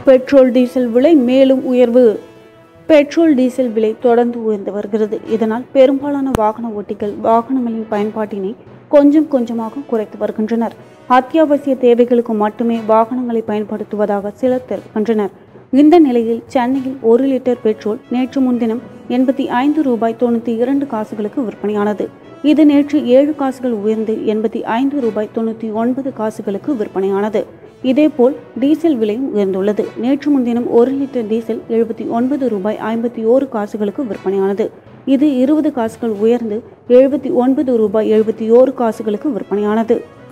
petrol diesel விலை மேலும் உயர்வு பெட்ரோல் டீசல் விலை தொடர்ந்து உயர்ந்து வருகிறது இதனால் பெரும்பாலான வாகன ஓட்டிகள் வாகனங்களின் பயன்பாட்டினை கொஞ்சம் கொஞ்சமாக குறைத்து வருகின்றனர் அத்தியாவசிய தேவைகளுக்கு மட்டுமே வாகனங்களை பயன்படுத்துவதாக சிலர் தெரிவிக்கின்றனர் இந்த நிலையில் சென்னையில் ஒரு லிட்டர் பெட்ரோல் நேற்று முன்தினம் எண்பத்தி ஐந்து ரூபாய் தொண்ணூற்றி இரண்டு காசுகளுக்கு விற்பனையானது இது நேற்று ஏழு காசுகள் உயர்ந்து எண்பத்தி ஐந்து ரூபாய் தொண்ணூற்றி ஒன்பது காசுகளுக்கு விற்பனையானது இதேபோல் டீசல் விலையும் உயர்ந்துள்ளது நேற்று முன்தினம் ஒரு லிட்டர் டீசல் எழுபத்தி ஒன்பது ரூபாய் ஐம்பத்தி ஓரு காசுகளுக்கு விற்பனையானது இது இருபது காசுகள் உயர்ந்து எழுபத்தி ஒன்பது ரூபாய் எழுபத்தி ஓரு காசுகளுக்கு விற்பனையானது